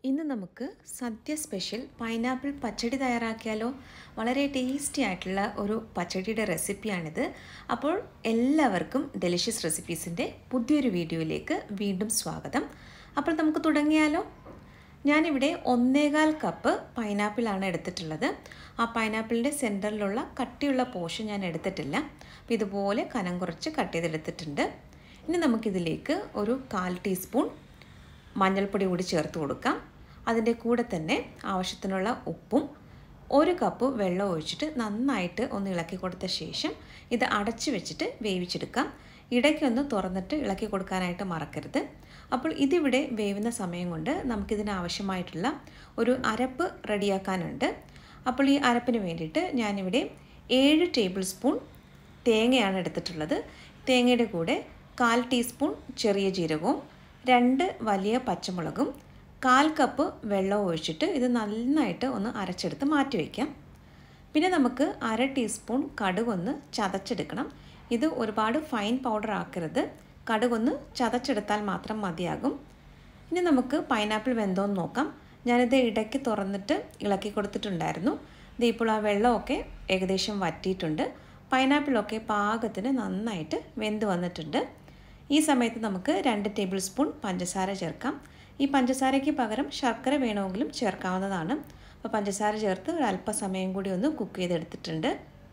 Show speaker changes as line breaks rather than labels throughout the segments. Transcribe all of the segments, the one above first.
ഇന്ന് നമുക്ക് സദ്യ special pineapple പച്ചടി തയ്യാറാക്കിയാലോ വളരെ ടേസ്റ്റി ആയിട്ടുള്ള ഒരു പച്ചടിയുടെ റെസിപ്പിയാണിത് അപ്പോൾ എല്ലാവർക്കും ഡെലിഷ്യസ് റെസിപ്പീസിൻ്റെ പുതിയൊരു വീഡിയോയിലേക്ക് വീണ്ടും സ്വാഗതം അപ്പോൾ നമുക്ക് തുടങ്ങിയാലോ ഞാനിവിടെ ഒന്നേകാൽ കപ്പ് പൈനാപ്പിളാണ് എടുത്തിട്ടുള്ളത് ആ പൈനാപ്പിളിൻ്റെ സെൻറ്ററിലുള്ള കട്ടിയുള്ള പോർഷൻ ഞാൻ എടുത്തിട്ടില്ല അപ്പോൾ ഇതുപോലെ കനം കുറച്ച് കട്ട് ചെയ്തെടുത്തിട്ടുണ്ട് ഇനി നമുക്കിതിലേക്ക് ഒരു കാൽ ടീസ്പൂൺ മഞ്ഞൾപ്പൊടി കൂടി ചേർത്ത് കൊടുക്കാം അതിൻ്റെ കൂടെ തന്നെ ആവശ്യത്തിനുള്ള ഉപ്പും ഒരു കപ്പ് വെള്ളം ഒഴിച്ചിട്ട് നന്നായിട്ട് ഒന്ന് ഇളക്കി കൊടുത്ത ശേഷം ഇത് അടച്ചു വെച്ചിട്ട് വേവിച്ചെടുക്കാം ഇടയ്ക്കൊന്ന് തുറന്നിട്ട് ഇളക്കി കൊടുക്കാനായിട്ട് മറക്കരുത് അപ്പോൾ ഇതിവിടെ വേവുന്ന സമയം കൊണ്ട് നമുക്കിതിന് ആവശ്യമായിട്ടുള്ള ഒരു അരപ്പ് റെഡിയാക്കാനുണ്ട് അപ്പോൾ ഈ അരപ്പിന് വേണ്ടിയിട്ട് ഞാനിവിടെ ഏഴ് ടേബിൾ സ്പൂൺ തേങ്ങയാണ് എടുത്തിട്ടുള്ളത് തേങ്ങയുടെ കൂടെ കാൽ ടീസ്പൂൺ ചെറിയ ജീരകവും രണ്ട് വലിയ പച്ചമുളകും കാൽ കപ്പ് വെള്ളം ഒഴിച്ചിട്ട് ഇത് നന്നായിട്ട് ഒന്ന് അരച്ചെടുത്ത് മാറ്റി വയ്ക്കാം പിന്നെ നമുക്ക് അര ടീസ്പൂൺ കടുകൊന്ന് ചതച്ചെടുക്കണം ഇത് ഒരുപാട് ഫൈൻ പൗഡർ ആക്കരുത് കടുകൊന്ന് ചതച്ചെടുത്താൽ മാത്രം മതിയാകും ഇനി നമുക്ക് പൈനാപ്പിൾ വെന്തോന്ന് നോക്കാം ഞാനിത് ഇടയ്ക്ക് തുറന്നിട്ട് ഇളക്കി കൊടുത്തിട്ടുണ്ടായിരുന്നു ഇത് ഇപ്പോൾ ആ വെള്ളമൊക്കെ ഏകദേശം വറ്റിയിട്ടുണ്ട് പൈനാപ്പിളൊക്കെ പാകത്തിന് നന്നായിട്ട് വെന്ത് വന്നിട്ടുണ്ട് ഈ സമയത്ത് നമുക്ക് രണ്ട് ടേബിൾ സ്പൂൺ പഞ്ചസാര ചേർക്കാം ഈ പഞ്ചസാരയ്ക്ക് പകരം ശർക്കര വേണമെങ്കിലും ചേർക്കാവുന്നതാണ് അപ്പോൾ പഞ്ചസാര ചേർത്ത് ഒരു അല്പസമയം കൂടി ഒന്ന് കുക്ക് ചെയ്തെടുത്തിട്ടുണ്ട്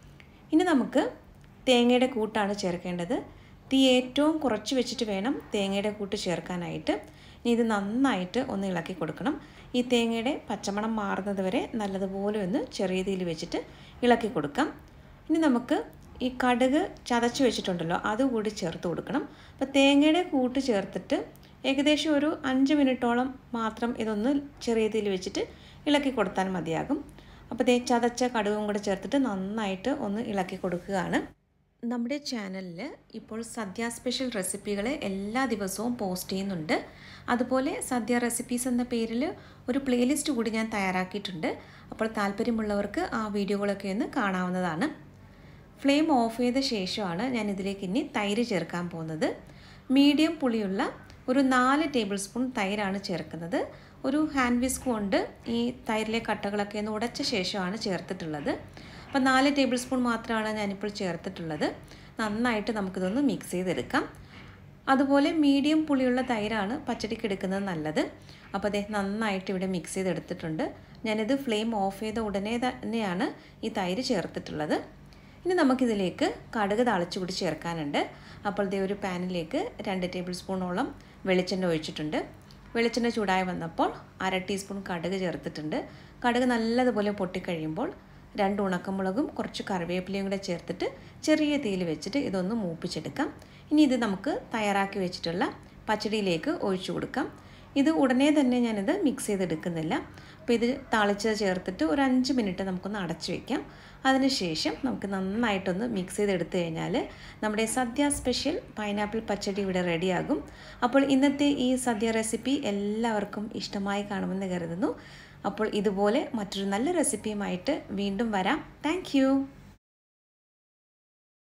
ഇനി നമുക്ക് തേങ്ങയുടെ കൂട്ടാണ് ചേർക്കേണ്ടത് തീ ഏറ്റവും കുറച്ച് വെച്ചിട്ട് വേണം തേങ്ങയുടെ കൂട്ട് ചേർക്കാനായിട്ട് ഇനി ഇത് നന്നായിട്ട് ഒന്ന് ഇളക്കി കൊടുക്കണം ഈ തേങ്ങയുടെ പച്ചമണം മാറുന്നത് വരെ നല്ലതുപോലെ ഒന്ന് ചെറിയ തീയിൽ വെച്ചിട്ട് ഇളക്കി കൊടുക്കാം ഇനി നമുക്ക് ഈ കടുക് ചതച്ച് വെച്ചിട്ടുണ്ടല്ലോ അതുകൂടി ചേർത്ത് കൊടുക്കണം അപ്പോൾ തേങ്ങയുടെ കൂട്ട് ചേർത്തിട്ട് ഏകദേശം ഒരു അഞ്ച് മിനിറ്റോളം മാത്രം ഇതൊന്ന് ചെറിയ തീയിൽ വെച്ചിട്ട് ഇളക്കി കൊടുത്താൽ മതിയാകും അപ്പോൾ തേ ചതച്ച കടുകും കൂടെ ചേർത്തിട്ട് നന്നായിട്ട് ഒന്ന് ഇളക്കി കൊടുക്കുകയാണ് നമ്മുടെ ചാനലിൽ ഇപ്പോൾ സദ്യ സ്പെഷ്യൽ റെസിപ്പികൾ എല്ലാ ദിവസവും പോസ്റ്റ് ചെയ്യുന്നുണ്ട് അതുപോലെ സദ്യ റെസിപ്പീസ് എന്ന പേരിൽ ഒരു പ്ലേലിസ്റ്റ് കൂടി ഞാൻ തയ്യാറാക്കിയിട്ടുണ്ട് അപ്പോൾ താല്പര്യമുള്ളവർക്ക് ആ വീഡിയോകളൊക്കെ ഒന്ന് കാണാവുന്നതാണ് ഫ്ലെയിം ഓഫ് ചെയ്ത ശേഷമാണ് ഞാൻ ഇതിലേക്ക് ഇനി തൈര് ചേർക്കാൻ പോകുന്നത് മീഡിയം പുളിയുള്ള ഒരു നാല് ടേബിൾ സ്പൂൺ തൈരാണ് ചേർക്കുന്നത് ഒരു ഹാൻഡ് വിസ്ക് കൊണ്ട് ഈ തൈരിലെ കട്ടകളൊക്കെ ഒന്ന് ഉടച്ച ശേഷമാണ് ചേർത്തിട്ടുള്ളത് അപ്പോൾ നാല് ടേബിൾ സ്പൂൺ മാത്രമാണ് ഞാനിപ്പോൾ ചേർത്തിട്ടുള്ളത് നന്നായിട്ട് നമുക്കിതൊന്ന് മിക്സ് ചെയ്തെടുക്കാം അതുപോലെ മീഡിയം പുളിയുള്ള തൈരാണ് പച്ചടിക്ക് എടുക്കുന്നത് നല്ലത് അപ്പോൾ അതേ നന്നായിട്ട് ഇവിടെ മിക്സ് ചെയ്തെടുത്തിട്ടുണ്ട് ഞാനിത് ഫ്ലെയിം ഓഫ് ചെയ്ത ഉടനെ തന്നെയാണ് ഈ തൈര് ചേർത്തിട്ടുള്ളത് ഇനി നമുക്കിതിലേക്ക് കടുക് താളിച്ചു കൂടി ചേർക്കാനുണ്ട് അപ്പോൾ ഇതേ ഒരു പാനിലേക്ക് രണ്ട് ടേബിൾ സ്പൂണോളം വെളിച്ചെണ്ണ ഒഴിച്ചിട്ടുണ്ട് വെളിച്ചെണ്ണ ചൂടായി വന്നപ്പോൾ അര ടീസ്പൂൺ കടുക് ചേർത്തിട്ടുണ്ട് കടുക് നല്ലതുപോലെ പൊട്ടിക്കഴിയുമ്പോൾ രണ്ട് ഉണക്കമുളകും കുറച്ച് കറിവേപ്പിലയും കൂടെ ചേർത്തിട്ട് ചെറിയ തീയിൽ വെച്ചിട്ട് ഇതൊന്ന് മൂപ്പിച്ചെടുക്കാം ഇനി ഇത് നമുക്ക് തയ്യാറാക്കി വെച്ചിട്ടുള്ള പച്ചടിയിലേക്ക് ഒഴിച്ചു കൊടുക്കാം ഇത് ഉടനെ തന്നെ ഞാനിത് മിക്സ് ചെയ്തെടുക്കുന്നില്ല അപ്പോൾ ഇത് താളിച്ച് ചേർത്തിട്ട് ഒരു അഞ്ച് മിനിറ്റ് നമുക്കൊന്ന് അടച്ചു വയ്ക്കാം അതിനുശേഷം നമുക്ക് നന്നായിട്ടൊന്ന് മിക്സ് ചെയ്തെടുത്തു കഴിഞ്ഞാൽ നമ്മുടെ സദ്യ സ്പെഷ്യൽ പൈനാപ്പിൾ പച്ചടി ഇവിടെ റെഡിയാകും അപ്പോൾ ഇന്നത്തെ ഈ സദ്യ റെസിപ്പി എല്ലാവർക്കും ഇഷ്ടമായി കാണുമെന്ന് കരുതുന്നു അപ്പോൾ ഇതുപോലെ മറ്റൊരു നല്ല റെസിപ്പിയുമായിട്ട് വീണ്ടും വരാം താങ്ക്